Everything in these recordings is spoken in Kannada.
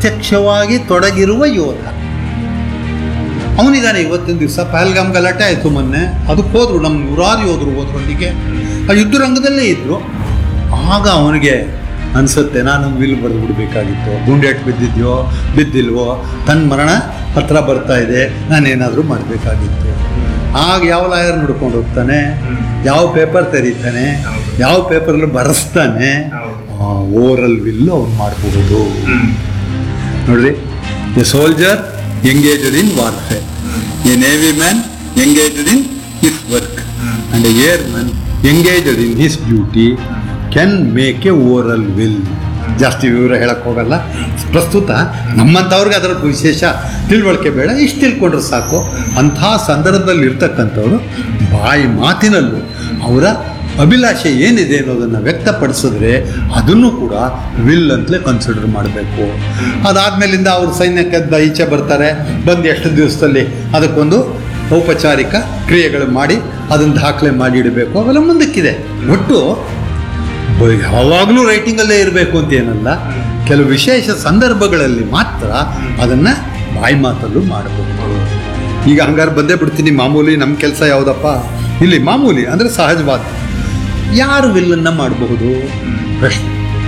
ಪ್ರತ್ಯಕ್ಷವಾಗಿ ತೊಡಗಿರುವ ಯೋಧ ಅವನಿದ್ದಾನೆ ಇವತ್ತಿನ ದಿವಸ ಪಹಲ್ಗಾಮ್ ಗಲಾಟೆ ಆಯಿತು ಮೊನ್ನೆ ಅದಕ್ಕೆ ಹೋದ್ರು ನಮ್ಮ ನೂರಾರು ಯೋಧರು ಹೋದ್ರೊಂದಿಗೆ ಆ ಯುದ್ಧ ರಂಗದಲ್ಲೇ ಇದ್ದರು ಆಗ ಅವನಿಗೆ ಅನಿಸುತ್ತೆ ನಾನು ವಿಲ್ ಬರೆದು ಬಿಡಬೇಕಾಗಿತ್ತು ಗುಂಡೇಟ್ ಬಿದ್ದಿದ್ಯೋ ಬಿದ್ದಿಲ್ವೋ ತನ್ನ ಮರಣ ಹತ್ರ ಬರ್ತಾ ಇದೆ ನಾನೇನಾದರೂ ಮಾಡಬೇಕಾಗಿತ್ತು ಆಗ ಯಾವ ಲಾಯರ್ ನೋಡ್ಕೊಂಡು ಹೋಗ್ತಾನೆ ಯಾವ ಪೇಪರ್ ತೆರೀತಾನೆ ಯಾವ ಪೇಪರ್ಲು ಬರೆಸ್ತಾನೆ ಓರಲ್ ವಿಲ್ಲು ಅವ್ನು ಮಾಡಬಹುದು ನೋಡ್ರಿ a soldier engaged in warfare a navy man engaged in his work and a airman engaged in his duty can make a oral will ಜಾಸ್ತಿ ವಿವರ ಹೇಳಕ್ ಹೋಗಲ್ಲ ಪ್ರಸ್ತುತ ನಮ್ಮಂಥವ್ರಿಗೆ ಅದರ ವಿಶೇಷ ತಿಳುವಳಿಕೆ ಬೇಡ ಇಷ್ಟು ತಿಳ್ಕೊಂಡ್ರೆ ಸಾಕು ಅಂಥ ಸಂದರ್ಭದಲ್ಲಿ ಇರ್ತಕ್ಕಂಥವ್ರು ಬಾಯಿ ಮಾತಿನಲ್ಲೂ ಅವರ ಅಭಿಲಾಷೆ ಏನಿದೆ ಅನ್ನೋದನ್ನು ವ್ಯಕ್ತಪಡಿಸಿದ್ರೆ ಅದನ್ನು ಕೂಡ ವಿಲ್ ಅಂತಲೇ ಕನ್ಸಿಡರ್ ಮಾಡಬೇಕು ಅದಾದ್ಮೇಲಿಂದ ಅವರು ಸೈನ್ಯಕ್ಕೆ ದ- ಈಚೆ ಬರ್ತಾರೆ ಬಂದು ಎಷ್ಟು ದಿವಸದಲ್ಲಿ ಅದಕ್ಕೊಂದು ಔಪಚಾರಿಕ ಕ್ರಿಯೆಗಳು ಮಾಡಿ ಅದನ್ನು ದಾಖಲೆ ಮಾಡಿ ಇಡಬೇಕು ಅವೆಲ್ಲ ಮುಂದಕ್ಕಿದೆ ಒಟ್ಟು ಬ- ಯಾವಾಗಲೂ ರೈಟಿಂಗಲ್ಲೇ ಇರಬೇಕು ಅಂತ ಏನಲ್ಲ ಕೆಲವು ವಿಶೇಷ ಸಂದರ್ಭಗಳಲ್ಲಿ ಮಾತ್ರ ಅದನ್ನು ಬಾಯಿ ಮಾತಲ್ಲೂ ಮಾಡಬಹುದು ಈಗ ಹಂಗಾರೆ ಬಂದೇ ಬಿಡ್ತೀನಿ ಮಾಮೂಲಿ ನಮ್ಮ ಕೆಲಸ ಯಾವುದಪ್ಪ ಇಲ್ಲಿ ಮಾಮೂಲಿ ಅಂದರೆ ಸಹಜವಾದ ಯಾರು ವಿಲ್ಲನ್ನು ಮಾಡಬಹುದು ಪ್ರಶ್ನೆ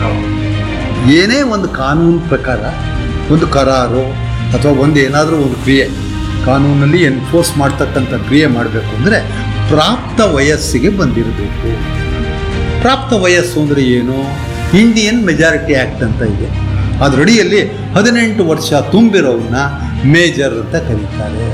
ಏನೇ ಒಂದು ಕಾನೂನು ಪ್ರಕಾರ ಒಂದು ಕರಾರು ಅಥವಾ ಒಂದು ಏನಾದರೂ ಒಂದು ಕ್ರಿಯೆ ಕಾನೂನಲ್ಲಿ ಎನ್ಫೋರ್ಸ್ ಮಾಡ್ತಕ್ಕಂಥ ಕ್ರಿಯೆ ಮಾಡಬೇಕು ಅಂದರೆ ಪ್ರಾಪ್ತ ವಯಸ್ಸಿಗೆ ಬಂದಿರಬೇಕು ಪ್ರಾಪ್ತ ವಯಸ್ಸು ಅಂದರೆ ಏನು ಇಂಡಿಯನ್ ಮೆಜಾರಿಟಿ ಆ್ಯಕ್ಟ್ ಅಂತ ಇದೆ ಅದರಡಿಯಲ್ಲಿ ಹದಿನೆಂಟು ವರ್ಷ ತುಂಬಿರೋವನ್ನ ಮೇಜರ್ ಅಂತ ಕರೀತಾರೆ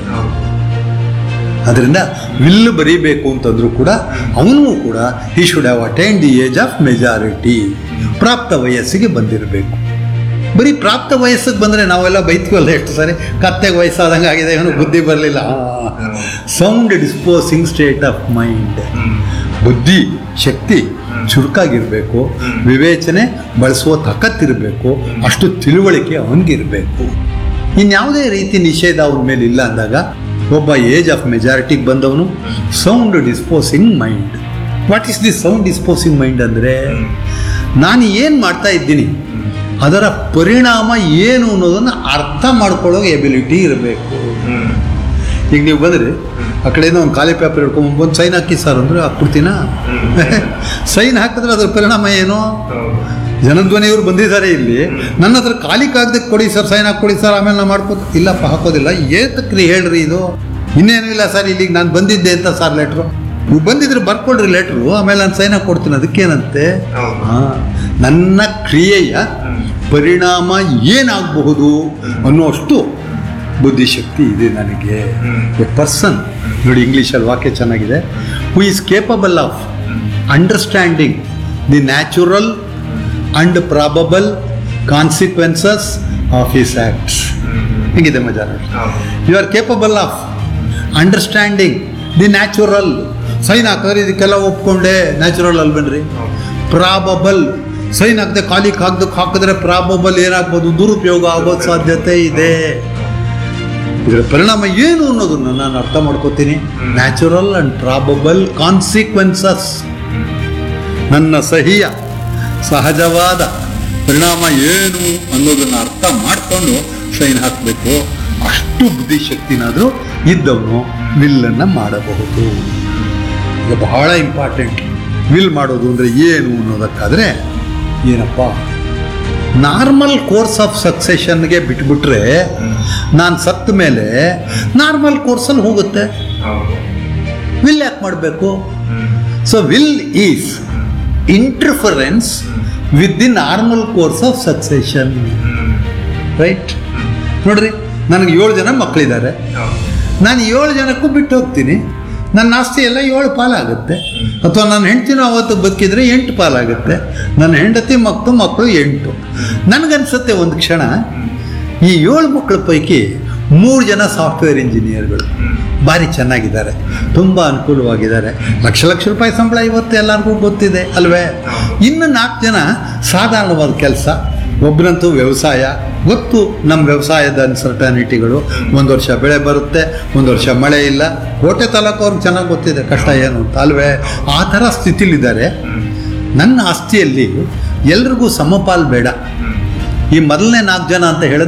ಅದರಿಂದ ವಿಲ್ಲು ಬರೀಬೇಕು ಅಂತಂದ್ರೂ ಕೂಡ ಅವನು ಕೂಡ ಈ should have attain the age of majority ಪ್ರಾಪ್ತ ವಯಸ್ಸಿಗೆ ಬಂದಿರಬೇಕು ಬರೀ ಪ್ರಾಪ್ತ ವಯಸ್ಸಿಗೆ ಬಂದರೆ ನಾವೆಲ್ಲ ಬೈತೀವಲ್ಲ ಎಷ್ಟು ಸಾರಿ ಕತ್ತೆಗೆ ವಯಸ್ಸಾದಂಗೆ ಆಗಿದೆ ಇವನು ಬುದ್ಧಿ ಬರಲಿಲ್ಲ sound disposing state of mind ಬುದ್ಧಿ ಶಕ್ತಿ ಚುರುಕಾಗಿರಬೇಕು ವಿವೇಚನೆ ಬಳಸುವ ತಾಕತ್ತಿರಬೇಕು ಅಷ್ಟು ತಿಳುವಳಿಕೆ ಅವನಿಗಿರಬೇಕು ಇನ್ಯಾವುದೇ ರೀತಿ ನಿಷೇಧ ಅವನ ಮೇಲೆ ಇಲ್ಲ ಅಂದಾಗ ಒಬ್ಬ ಏಜ್ ಆಫ್ ಮೆಜಾರಿಟಿಗೆ ಬಂದವನು sound disposing mind what is the sound disposing mind ಅಂದರೆ ನಾನು ಏನು ಮಾಡ್ತಾ ಇದ್ದೀನಿ ಅದರ ಪರಿಣಾಮ ಏನು ಅನ್ನೋದನ್ನು ಅರ್ಥ ಮಾಡ್ಕೊಳ್ಳೋ ಎಬಿಲಿಟಿ ಇರಬೇಕು ಈಗ ನೀವು ಬಂದರೆ ಆ ಕಡೆಯಿಂದ ಒಂದು ಖಾಲಿ ಪೇಪರ್ ಹಿಡ್ಕೊಂಡು ಬಂದು ಸೈನ್ ಹಾಕಿ ಸರ್ ಅಂದರೆ ಹಾಕ್ಬಿಡ್ತೀನಾ ಸೈನ್ ಹಾಕಿದ್ರೆ ಅದರ ಪರಿಣಾಮ ಏನು ಜನಧ್ವನಿಯವರು ಬಂದಿದ್ದಾರೆ ಇಲ್ಲಿ ನನ್ನ ಹತ್ರ ಖಾಲಿ ಕಾಗದಕ್ಕೆ ಕೊಡಿ ಸರ್ ಸೈನ್ ಹಾಕ್ಕೊಡಿ ಸರ್ ಆಮೇಲೆ ನಾನು ಮಾಡ್ಕೋದು ಇಲ್ಲಪ್ಪ ಹಾಕೋದಿಲ್ಲ ಏತಕ್ರಿ ಹೇಳ್ರಿ ಇದು ಇನ್ನೇನು ಇಲ್ಲ ಸರ್ ಇಲ್ಲಿಗೆ ನಾನು ಬಂದಿದ್ದೆ ಅಂತ ಸರ್ ಲೆಟ್ರು ನೀವು ಬಂದಿದ್ರೆ ಬರ್ಕೊಳ್ರಿ ಲೆಟ್ರು ಆಮೇಲೆ ನಾನು ಸೈನ್ ಹಾಕಿ ಕೊಡ್ತೀನಿ ಅದಕ್ಕೇನಂತೆ ಹೌದು. ಹಾ, ನನ್ನ ಕ್ರಿಯೆಯ ಪರಿಣಾಮ ಏನಾಗಬಹುದು ಅನ್ನೋಷ್ಟು ಬುದ್ಧಿಶಕ್ತಿ ಇದೆ ನನಗೆ ಎ ಪರ್ಸನ್ ನೋಡಿ ಇಂಗ್ಲೀಷಲ್ಲಿ ವಾಕ್ಯ ಚೆನ್ನಾಗಿದೆ who is capable of understanding the natural and probable consequences of his acts ಹೇಗಿದೆ ಮಜಾ you are capable of understanding the natural sign ಹಾಕಿದ್ರೆ ಇದಕ್ಕೆಲ್ಲ ಒಪ್ಕೊಂಡೆ ನ್ಯಾಚುರಲ್ ಅಲ್ವೇನ್ರಿ ಪ್ರಾಬಬಲ್ ಸೈನ್ ಹಾಕದೆ ಖಾಲಿ ಕಾಗ್ದಕ್ಕೆ ಹಾಕಿದ್ರೆ ಪ್ರಾಬಬಲ್ ಏನಾಗ್ಬೋದು ದುರುಪಯೋಗ ಆಗೋ ಸಾಧ್ಯತೆ ಇದೆ ಇದರ ಪರಿಣಾಮ ಏನು ಅನ್ನೋದನ್ನು ನಾನು ಅರ್ಥ ಮಾಡ್ಕೋತೀನಿ ನ್ಯಾಚುರಲ್ ಅಂಡ್ ಪ್ರಾಬಬಲ್ ಕಾನ್ಸಿಕ್ವೆನ್ಸಸ್ ನನ್ನ ಸಹಿಯ ಸಹಜವಾದ ಪರಿಣಾಮ ಏನು ಅನ್ನೋದನ್ನು ಅರ್ಥ ಮಾಡಿಕೊಂಡು ಸೈನ್ ಹಾಕಬೇಕು ಅಷ್ಟು ಬುದ್ಧಿಶಕ್ತಿನಾದರೂ ಇದ್ದವನು ವಿಲ್ಲನ್ನು ಮಾಡಬಹುದು ಇದು ಬಹಳ ಇಂಪಾರ್ಟೆಂಟ್ ವಿಲ್ ಮಾಡೋದು ಅಂದರೆ ಏನು ಅನ್ನೋದಕ್ಕಾದರೆ ಏನಪ್ಪ ನಾರ್ಮಲ್ ಕೋರ್ಸ್ ಆಫ್ ಸಕ್ಸೆಷನ್ಗೆ ಬಿಟ್ಬಿಟ್ರೆ ನಾನು ಸತ್ತ ಮೇಲೆ ನಾರ್ಮಲ್ ಕೋರ್ಸಲ್ಲಿ ಹೋಗುತ್ತೆ ವಿಲ್ ಯಾಕೆ ಮಾಡಬೇಕು so will is interference with the normal course of succession right ನೋಡ್ರಿ ನನಗೆ ಏಳು ಜನ ಮಕ್ಕಳಿದ್ದಾರೆ ನಾನು ಏಳು ಜನಕ್ಕೂ ಬಿಟ್ಟು ಹೋಗ್ತೀನಿ ನನ್ನ ಆಸ್ತಿ ಎಲ್ಲ ಏಳು ಪಾಲಾಗುತ್ತೆ ಅಥವಾ ನನ್ನ ಹೆಂಡ್ತಿನೂ ಅವತ್ತು ಬದುಕಿದ್ರೆ ಎಂಟು ಪಾಲಾಗುತ್ತೆ ನನ್ನ ಹೆಂಡತಿ ಮಕ್ಕಳು ಮಕ್ಕಳು ಎಂಟು ನನಗನ್ಸುತ್ತೆ ಒಂದು ಕ್ಷಣ ಈ ಏಳು ಮಕ್ಕಳ ಪೈಕಿ ಮೂರು ಜನ ಸಾಫ್ಟ್ವೇರ್ ಇಂಜಿನಿಯರ್ಗಳು ಭಾರಿ ಚೆನ್ನಾಗಿದ್ದಾರೆ ತುಂಬ ಅನುಕೂಲವಾಗಿದ್ದಾರೆ ಲಕ್ಷ ಲಕ್ಷ ರೂಪಾಯಿ ಸಂಬಳ ಇವತ್ತು ಎಲ್ಲರಿಗೂ ಗೊತ್ತಿದೆ ಅಲ್ವೇ ಇನ್ನು ನಾಲ್ಕು ಜನ ಸಾಧಾರಣವಾದ ಕೆಲಸ ಒಬ್ಬರಂತೂ ವ್ಯವಸಾಯ ಗೊತ್ತು ನಮ್ಮ ವ್ಯವಸಾಯದ ಅನ್ಸರ್ಟನಿಟಿಗಳು ಒಂದು ವರ್ಷ ಬೆಳೆ ಬರುತ್ತೆ ಒಂದು ವರ್ಷ ಮಳೆ ಇಲ್ಲ ಕೋಟೆ ತಾಲೂಕು ಅವ್ರಿಗೆ ಚೆನ್ನಾಗಿ ಗೊತ್ತಿದೆ ಕಷ್ಟ ಏನು ಅಂತ ಅಲ್ವೇ ಆ ಥರ ಸ್ಥಿತಿಲಿದ್ದಾರೆ ನನ್ನ ಆಸ್ತಿಯಲ್ಲಿ ಎಲ್ರಿಗೂ ಸಮಪಾಲು ಬೇಡ ಈ ಮೊದಲನೇ ನಾಲ್ಕು ಜನ ಅಂತ ಹೇಳಿದ್ರೆ